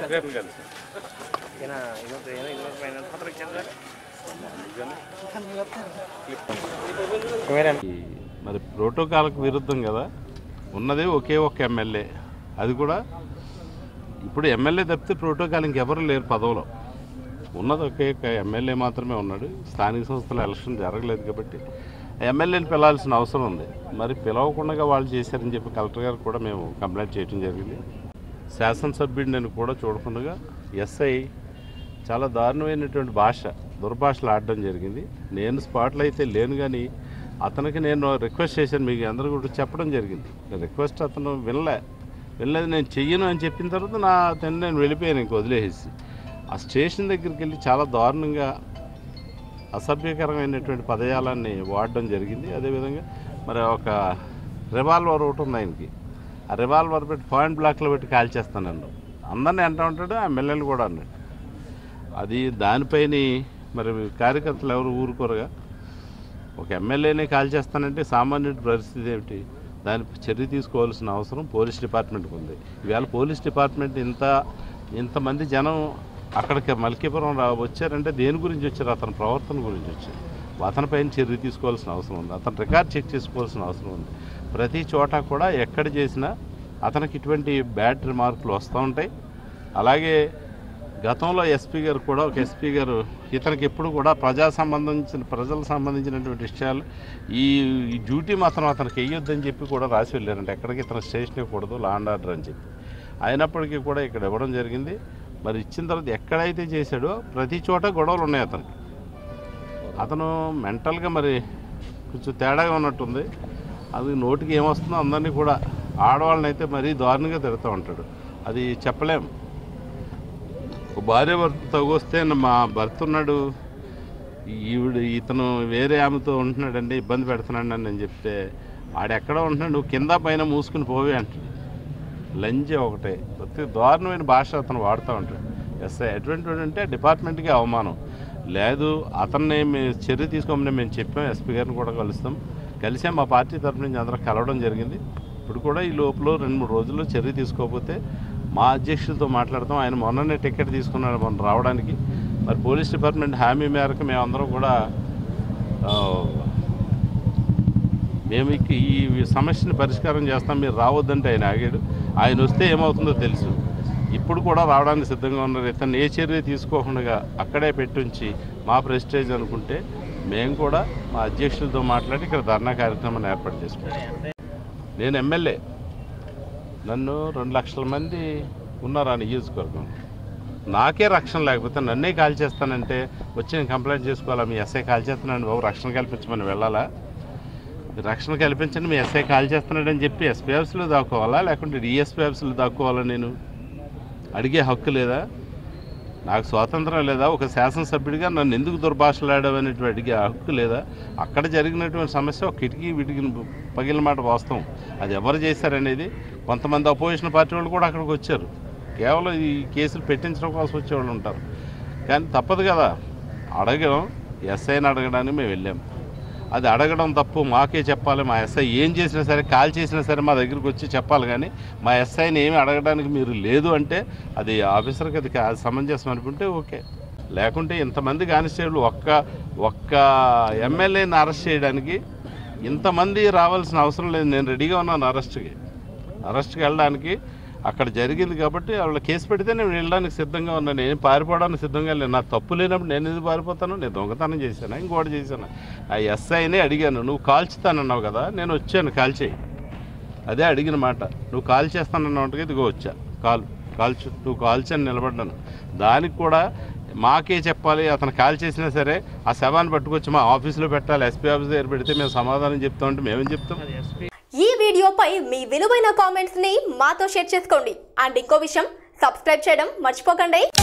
రేపు కలిసి ಏನ ಇವತ್ತು ಏನೋ ಇನ್ನೊಂದು ಇನ್ನೊಂದು ಪತ್ರ ಇಚ್ಚಾರ ఈ మరి ప్రోటోకాల్కి విరుద్ధం కదా ఉన్నదే ఒకే ఒక్క ఎమ్మెల్యే అది కూడా ఇప్పుడు ఎమ్మెల్యే తప్పితే ప్రోటోకాల్ ఇంకెవరు లేరు పదవిలో ఉన్నది ఒకే ఒక్క ఎమ్మెల్యే మాత్రమే ఉన్నాడు స్థానిక సంస్థల ఎలక్షన్ జరగలేదు కాబట్టి ఎమ్మెల్యేని పిలవాల్సిన అవసరం ఉంది మరి పిలవకుండా వాళ్ళు చేశారని చెప్పి కలెక్టర్ గారు కూడా మేము కంప్లైంట్ చేయడం జరిగింది శాసనసభ్యుడిని కూడా చూడకుండా ఎస్ఐ చాలా దారుణమైనటువంటి భాష దుర్భాషలు ఆడడం జరిగింది నేను స్పాట్లో అయితే లేను కానీ అతనికి నేను రిక్వెస్ట్ చేశాను మీకు అందరూ కూడా చెప్పడం జరిగింది రిక్వెస్ట్ అతను వినలే వినలేదు నేను చెయ్యను అని చెప్పిన తర్వాత నా అతన్ని నేను వెళ్ళిపోయాను ఇంక వదిలేసేసి ఆ స్టేషన్ దగ్గరికి వెళ్ళి చాలా దారుణంగా అసభ్యకరమైనటువంటి పదజాలాన్ని వాడడం జరిగింది అదేవిధంగా మరి ఒక రివాల్వర్ ఒకటి ఉంది ఆయనకి ఆ రివాల్వర్ పెట్టి పాయింట్ బ్లాక్లో పెట్టి కాల్చేస్తానండి అందరినీ అంటూ ఉంటాడు ఆ ఎమ్మెల్యేలు కూడా అన్నాడు అది దానిపైన మరి కార్యకర్తలు ఎవరు ఊరుకోరుగా ఒక ఎమ్మెల్యేనే కాల్చేస్తానంటే సామాన్యుడి పరిస్థితి ఏమిటి దాని చర్య తీసుకోవాల్సిన అవసరం పోలీస్ డిపార్ట్మెంట్కి ఉంది ఇవాళ పోలీస్ డిపార్ట్మెంట్ ఇంత ఇంతమంది జనం అక్కడికి మల్కీపురం రా వచ్చారంటే దేని గురించి వచ్చారు అతని ప్రవర్తన గురించి వచ్చారు అతనిపైన చర్య తీసుకోవాల్సిన అవసరం ఉంది అతను రికార్డ్ చెక్ చేసుకోవాల్సిన అవసరం ఉంది ప్రతి చోట కూడా ఎక్కడ చేసినా అతనికి ఇటువంటి బ్యాడ్ రిమార్కులు వస్తూ ఉంటాయి అలాగే గతంలో ఎస్పీ గారు కూడా ఒక ఎస్పీ గారు ఇతనికి ఎప్పుడు కూడా ప్రజా సంబంధించిన ప్రజలకు సంబంధించినటువంటి విషయాలు ఈ ఈ డ్యూటీ మాత్రం అతనికి వేయొద్దని చెప్పి కూడా రాసి వెళ్ళారంట ఎక్కడికి ఇతను స్టేషన్ ఇవ్వకూడదు లాండ్ ఆర్డర్ అని చెప్పి అయినప్పటికీ కూడా ఇక్కడ ఇవ్వడం జరిగింది మరి ఇచ్చిన తర్వాత ఎక్కడైతే చేశాడో ప్రతి చోట గొడవలు ఉన్నాయి అతనికి అతను మెంటల్గా మరి కొంచెం తేడాగా ఉన్నట్టుంది అది నోటికి ఏమొస్తుందో అందరినీ కూడా ఆడవాళ్ళని అయితే మరీ దారుణంగా తిడుతూ ఉంటాడు అది చెప్పలేం ఒక భార్య భర్త తగొస్తే మా భర్త ఉన్నాడు ఈవిడ ఇతను వేరే ఆమెతో ఉంటున్నాడండి ఇబ్బంది పెడుతున్నాడు అని నేను చెప్తే ఆడెక్కడ ఉంటున్నాడు నువ్వు కింద పైన మూసుకుని పోవే అంటాడు లంజే ఒకటే ప్రతి దారుణమైన భాష అతను వాడుతూ ఉంటాడు ఎస్ఐ ఎటువంటి వాడు అంటే డిపార్ట్మెంట్కి అవమానం లేదు అతన్ని మేము చర్య తీసుకోమని మేము చెప్పాం ఎస్పీ గారిని కూడా కలుస్తాం కలిసాం మా పార్టీ తరఫు నుంచి అందరం కలవడం జరిగింది ఇప్పుడు కూడా ఈ లోపల రెండు మూడు రోజుల్లో చర్య తీసుకోకపోతే మా అధ్యక్షులతో మాట్లాడతాం ఆయన మొన్ననే టికెట్ తీసుకున్నాడు మొన్న రావడానికి మరి పోలీస్ డిపార్ట్మెంట్ హామీ మేరకు మేమందరం కూడా ఆ, మేము ఇక ఈ సమస్యని పరిష్కారం చేస్తాం మీరు రావద్దంటే ఆయన ఆగాడు ఆయన వస్తే ఏమవుతుందో తెలుసు ఇప్పుడు కూడా రావడానికి సిద్ధంగా ఉన్నారు ఇతను ఏ చర్య తీసుకోకుండా అక్కడే పెట్టుంచి మా ప్రెస్టేజ్ అనుకుంటే మేము కూడా మా అధ్యక్షులతో మాట్లాడి ఇక్కడ ధర్నా కార్యక్రమాన్ని ఏర్పాటు చేసుకుంటాం నేను ఎమ్మెల్యే నన్ను రెండు లక్షల మంది ఉన్నారు ఆ నియోజకవర్గం నాకే రక్షణ లేకపోతే నన్నే కాల్ చేస్తానంటే వచ్చి నేను కంప్లైంట్ చేసుకోవాలా మీ ఎస్ఐ కాల్ చేస్తున్నాను బాబు రక్షణ కల్పించమని వెళ్ళాలా రక్షణ కల్పించండి మీ ఎస్ఐ కాల్ చేస్తున్నాడని చెప్పి ఎస్పీ ఆఫీస్లో దాక్కోవాలా లేకుంటే డిఎస్పీ ఆఫీస్లో దాక్కోవాలా నేను అడిగే హక్కు లేదా నాకు స్వాతంత్రం లేదా ఒక శాసనసభ్యుడిగా నన్ను ఎందుకు దుర్భాషలాడవనేటువంటి అడిగే హక్కు లేదా అక్కడ జరిగినటువంటి సమస్య ఒక కిటికీ విటికి పగిలిన మాట వాస్తవం అది ఎవరు చేశారనేది కొంతమంది అపోజిషన్ పార్టీ వాళ్ళు కూడా అక్కడికి వచ్చారు కేవలం ఈ కేసులు పెట్టించడం కోసం వచ్చేవాళ్ళు ఉంటారు కానీ తప్పదు కదా అడగడం ఎస్ఐని అడగడానికి మేము వెళ్ళాం అది అడగడం తప్పు మాకే చెప్పాలి మా ఎస్ఐ ఏం చేసినా సరే కాల్ చేసినా సరే మా దగ్గరికి వచ్చి చెప్పాలి కానీ మా ఎస్ఐని ఏమి అడగడానికి మీరు లేదు అంటే అది ఆఫీసర్కి అది కా- సమంజసం అనుకుంటే ఓకే లేకుంటే ఇంతమంది కానిస్టేబుల్ ఒక్క ఒక్క ఎమ్మెల్యేని అరెస్ట్ చేయడానికి ఇంతమంది రావాల్సిన అవసరం లేదు నేను రెడీగా ఉన్నాను అరెస్ట్కి అరెస్ట్కి వెళ్ళడానికి అక్కడ జరిగింది కాబట్టి వాళ్ళ కేసు పెడితే నేను వెళ్ళడానికి సిద్ధంగా ఉన్నాను నేను పారిపోవడానికి సిద్ధంగా లేను నా తప్పు లేనప్పుడు నేను ఎందుకు పారిపోతాను నేను దొంగతనం చేశాను ఇంకోటి చేశాను ఆ ఎస్ఐని అడిగాను నువ్వు కాల్చుతానన్నావు కదా నేను వచ్చాను కాల్చేయి అదే అడిగిన మాట నువ్వు కాల్ చేస్తానన్నావు ఇదిగో వచ్చా కాల్ కాల్చు నువ్వు కాల్చని నిలబడ్డాను దానికి కూడా మాకే చెప్పాలి అతను కాల్ చేసినా సరే ఆ శవాన్ని పట్టుకొచ్చి మా ఆఫీస్లో పెట్టాలి ఎస్పీ ఆఫీస్ దగ్గర పెడితే మేము సమాధానం చెప్తామంటే మేమేం చెప్తాం ఈ వీడియోపై మీ విలువైన కామెంట్స్ ని మాతో షేర్ చేసుకోండి అండ్ ఇంకో విషయం సబ్స్క్రైబ్ చేయడం మర్చిపోకండి